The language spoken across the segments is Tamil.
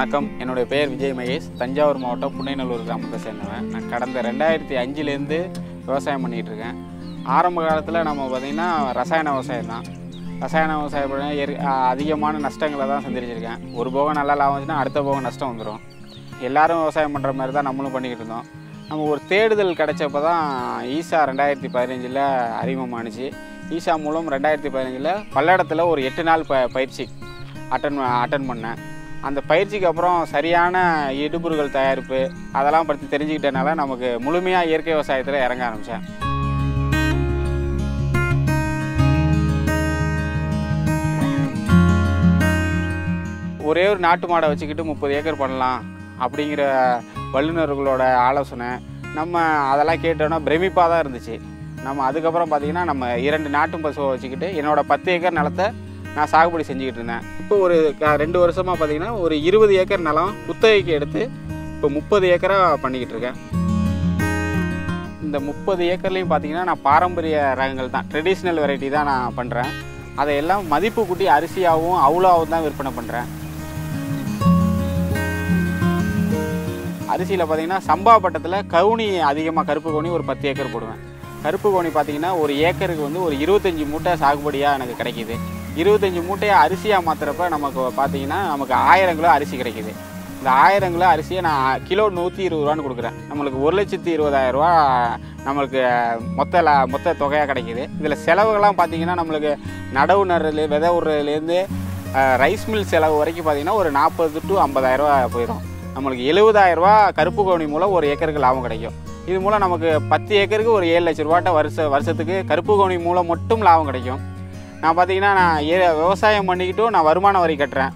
வணக்கம் என்னுடைய பெயர் விஜய் மகேஷ் தஞ்சாவூர் மாவட்டம் புன்னைநல்லூர் கிராமத்தை சேர்ந்தவன் நான் கடந்த ரெண்டாயிரத்தி அஞ்சுலேருந்து விவசாயம் பண்ணிகிட்டு இருக்கேன் ஆரம்ப காலத்தில் நம்ம பார்த்திங்கன்னா ரசாயன விவசாயம் தான் ரசாயன விவசாயம் பண்ண இயற் அதிகமான நஷ்டங்களை தான் சந்திச்சிருக்கேன் ஒரு போகம் நல்லா லாபம் வந்துச்சுன்னா அடுத்த போகம் நஷ்டம் வந்துடும் எல்லாரும் விவசாயம் பண்ணுற மாதிரி தான் நம்மளும் பண்ணிக்கிட்டு இருந்தோம் நம்ம ஒரு தேடுதல் கிடைச்சப்ப தான் ஈசா ரெண்டாயிரத்தி பதினஞ்சில் அறிமுகமானுச்சு ஈசா மூலம் ரெண்டாயிரத்தி பதினஞ்சில் பல்லடத்தில் ஒரு எட்டு நாள் ப பயிற்சி அட்டன் அட்டன் பண்ணேன் அந்த பயிற்சிக்கு அப்புறம் சரியான இடுபொருட்கள் தயாரிப்பு அதெல்லாம் பற்றி தெரிஞ்சுக்கிட்டனால நமக்கு முழுமையாக இயற்கை விவசாயத்தில் இறங்க ஆரம்பித்தேன் ஒரே ஒரு நாட்டு மாடை வச்சுக்கிட்டு முப்பது ஏக்கர் பண்ணலாம் அப்படிங்கிற வல்லுநர்களோட ஆலோசனை நம்ம அதெல்லாம் கேட்டோன்னா பிரமிப்பாக தான் இருந்துச்சு நம்ம அதுக்கப்புறம் பார்த்திங்கன்னா நம்ம இரண்டு நாட்டு பசுவை வச்சுக்கிட்டு என்னோட பத்து ஏக்கர் நிலத்தை நான் சாகுபடி செஞ்சுக்கிட்டு இருந்தேன் இப்போ ஒரு க- ரெண்டு வருஷமாக பார்த்தீங்கன்னா ஒரு இருபது ஏக்கர் நிலம் குத்தகைக்கு எடுத்து இப்போ முப்பது ஏக்கராக பண்ணிக்கிட்டு இருக்கேன் இந்த முப்பது ஏக்கர்லேயும் பார்த்தீங்கன்னா நான் பாரம்பரிய ரகங்கள் தான் ட்ரெடிஷ்னல் வெரைட்டி தான் நான் பண்ணுறேன் அதையெல்லாம் மதிப்பு கூட்டி அரிசியாகவும் அவுளாவும் தான் விற்பனை பண்ணுறேன் அரிசியில் பார்த்தீங்கன்னா சம்பா பட்டத்தில் கவுனி அதிகமாக கருப்பு கவுனி ஒரு பத்து ஏக்கர் போடுவேன் கருப்பு கவுனி பார்த்தீங்கன்னா ஒரு ஏக்கருக்கு வந்து ஒரு இருபத்தஞ்சி மூட்டை சாகுபடியாக எனக்கு கிடைக்கிது இருபத்தஞ்சி மூட்டையை அரிசியாக மாற்றுறப்ப நமக்கு பார்த்தீங்கன்னா நமக்கு ஆயிரம் கிலோ அரிசி கிடைக்கிது இந்த ஆயிரம் கிலோ அரிசியை நான் கிலோ நூற்றி இருபது ரூபான்னு கொடுக்குறேன் நம்மளுக்கு ஒரு லட்சத்தி இருபதாயிரம் ரூபா நம்மளுக்கு மொத்த ல- மொத்த தொகையாக கிடைக்கிது இதில் செலவுகள்லாம் பார்த்தீங்கன்னா நம்மளுக்கு நடவு நடுறது விதை விடுறதுலேருந்து ரைஸ் மில் செலவு வரைக்கும் பார்த்தீங்கன்னா ஒரு நாற்பது டு ஐம்பதாயிரரூவா போயிடும் நம்மளுக்கு 70000 ரூபா கருப்பு கவுனி மூலம் ஒரு ஏக்கருக்கு லாபம் கிடைக்கும் இது மூலம் நமக்கு பத்து ஏக்கருக்கு ஒரு ஏழு லட்ச ரூபாட்ட வருஷ வருஷத்துக்கு கருப்பு கவுனி மூலம் மட்டும் லாபம் கிடைக்கும் நான் பார்த்தீங்கன்னா நான் ஏ- விவசாயம் பண்ணிக்கிட்டும் நான் வருமான வரி கட்டுறேன்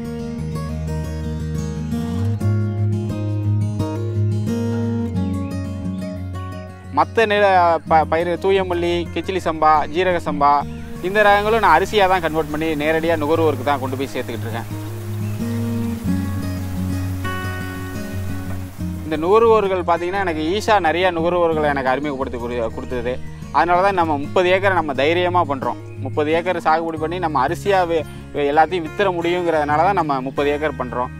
மற்ற நில ப பயிர் தூயமல்லி கிச்சிலி சம்பா ஜீரக சம்பா இந்த ரகங்களும் நான் அரிசியாக தான் கன்வெர்ட் பண்ணி நேரடியாக நுகர்வோருக்கு தான் கொண்டு போய் சேர்த்துக்கிட்டு இருக்கேன் இந்த நுகர்வோர்கள் பார்த்தீங்கன்னா எனக்கு ஈஷா நிறைய நுகர்வோர்களை எனக்கு அறிமுகப்படுத்தி கொடு- கொடுத்தது அதனால தான் நம்ம முப்பது ஏக்கரை நம்ம தைரியமாக பண்ணுறோம் முப்பது ஏக்கர் சாகுபடி பண்ணி நம்ம அரிசியாக எல்லாத்தையும் வித்துற முடியுங்கிறதுனால தான் நம்ம முப்பது ஏக்கர் பண்ணுறோம்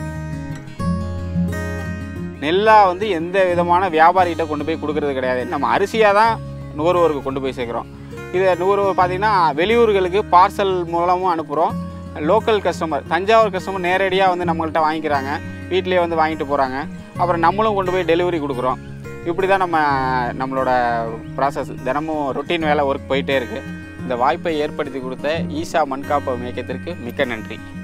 நெல்லா வந்து எந்த விதமான வியாபாரிகிட்ட கொண்டு போய் கொடுக்கறது கிடையாது நம்ம அரிசியாக தான் நுகர்வோருக்கு கொண்டு போய் சேர்க்குறோம் இது நுகர்வோர் பார்த்தீங்கன்னா வெளியூர்களுக்கு பார்சல் மூலமும் அனுப்புகிறோம் லோக்கல் கஸ்டமர் தஞ்சாவூர் கஸ்டமர் நேரடியாக வந்து நம்மள்கிட்ட வாங்கிக்கிறாங்க வீட்டிலேயே வந்து வாங்கிட்டு போகிறாங்க அப்புறம் நம்மளும் கொண்டு போய் டெலிவரி கொடுக்குறோம் இப்படி தான் நம்ம நம்மளோட ப்ராசஸ் தினமும் ரொட்டீன் வேலை ஒர்க் போயிட்டே இருக்குது இந்த வாய்ப்பை ஏற்படுத்தி கொடுத்த ஈஷா மண்காப்பகம் இயக்கத்திற்கு மிக்க நன்றி